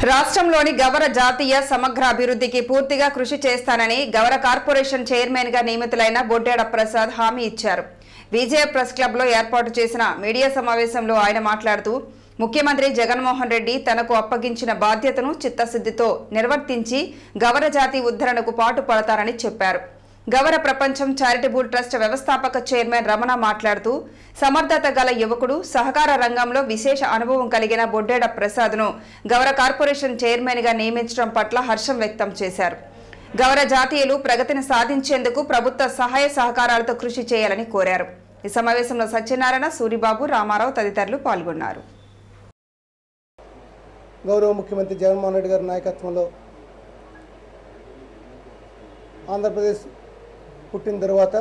రాష్ట్రంలోని గవర జాతీయ సమగ్ర అభివృద్ధికి పూర్తిగా కృషి చేస్తానని గవర కార్పొరేషన్ చైర్మన్ గా నియమితులైన బొడ్డేడ ప్రసాద్ హామీ ఇచ్చారు విజయ ప్రెస్ క్లబ్ లో ఏర్పాటు చేసిన మీడియా సమావేశంలో ఆయన మాట్లాడుతూ ముఖ్యమంత్రి జగన్మోహన్ రెడ్డి తనకు అప్పగించిన బాధ్యతను చిత్తశుద్ధితో నిర్వర్తించి గవర జాతి ఉద్ధరణకు పాటు పడతారని చెప్పారు గవర ప్రపంచం చారిటబుల్ ట్రస్ట్ వ్యవస్థాపక చైర్మన్ రమణ మాట్లాడుతూ సమర్థత గల యువకుడు సహకార రంగంలో విశేష అనుభవం కలిగిన బొడ్డేడ ప్రసాద్ను గవర కార్పొరేషన్ చైర్మన్ గా నియమించడం పట్ల హర్షం వ్యక్తం చేశారు గౌర జాతీయులు ప్రగతిని సాధించేందుకు ప్రభుత్వ సహాయ సహకారాలతో కృషి చేయాలని కోరారు ఈ సమావేశంలో సత్యనారాయణ సూరిబాబు రామారావు తదితరులు పాల్గొన్నారు గౌరవ ముఖ్యమంత్రి జగన్మోహన్ రెడ్డి గారి నాయకత్వంలో ఆంధ్రప్రదేశ్ పుట్టిన తర్వాత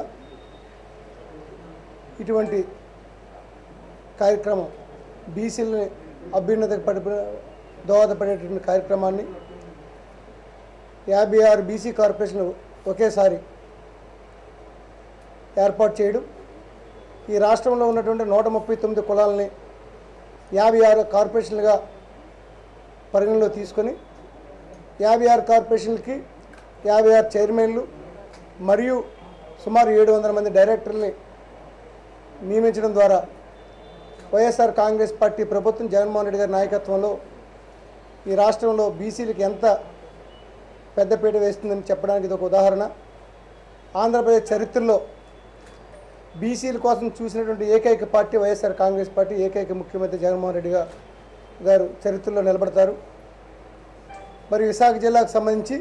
ఇటువంటి కార్యక్రమం బీసీలని అభ్యున్నతకు పడి దోహదపడేటువంటి కార్యక్రమాన్ని యాభై ఆరు బీసీ కార్పొరేషన్లు ఒకేసారి ఏర్పాటు చేయడం ఈ రాష్ట్రంలో ఉన్నటువంటి నూట ముప్పై తొమ్మిది కులాలని యాభై ఆరు కార్పొరేషన్లుగా పరిగణలో తీసుకొని యాభై ఆరు కార్పొరేషన్లకి యాభై ఆరు చైర్మన్లు మరియు సుమారు ఏడు వందల మంది డైరెక్టర్ని నియమించడం ద్వారా వైఎస్ఆర్ కాంగ్రెస్ పార్టీ ప్రభుత్వం జగన్మోహన్ రెడ్డి గారి నాయకత్వంలో ఈ రాష్ట్రంలో బీసీలకు ఎంత పెద్దపీట వేస్తుందని చెప్పడానికి ఇది ఒక ఉదాహరణ ఆంధ్రప్రదేశ్ చరిత్రలో బీసీల కోసం చూసినటువంటి ఏకైక పార్టీ వైఎస్ఆర్ కాంగ్రెస్ పార్టీ ఏకైక ముఖ్యమంత్రి జగన్మోహన్ రెడ్డి గా- గారు చరిత్రలో నిలబడతారు మరి విశాఖ జిల్లాకు సంబంధించి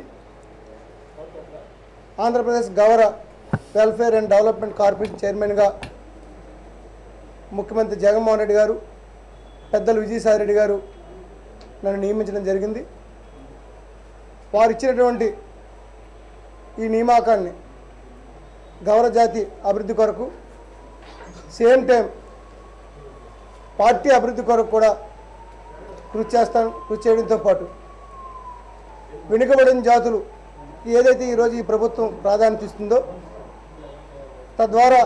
ఆంధ్రప్రదేశ్ గౌర వెల్ఫేర్ అండ్ డెవలప్మెంట్ కార్పొరేషన్ చైర్మన్గా ముఖ్యమంత్రి జగన్మోహన్ రెడ్డి గారు పెద్దలు విజయసాయి రెడ్డి గారు నన్ను నియమించడం జరిగింది వారు ఇచ్చినటువంటి ఈ నియామకాన్ని గౌరవ జాతి అభివృద్ధి కొరకు సేమ్ టైం పార్టీ అభివృద్ధి కొరకు కూడా కృషి చేస్తాను కృషి చేయడంతో పాటు వెనుకబడిన జాతులు ఏదైతే ఈరోజు ఈ ప్రభుత్వం ప్రాధాన్యత ఇస్తుందో తద్వారా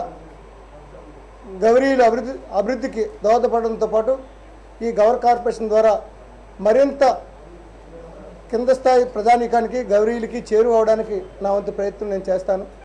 గౌరీల అభివృద్ధి అభివృద్ధికి దోహదపడడంతో పాటు ఈ గౌర కార్పొరేషన్ ద్వారా మరింత కింద స్థాయి ప్రజానీకానికి గౌరీలకి చేరువవడానికి నా వంతు ప్రయత్నం నేను చేస్తాను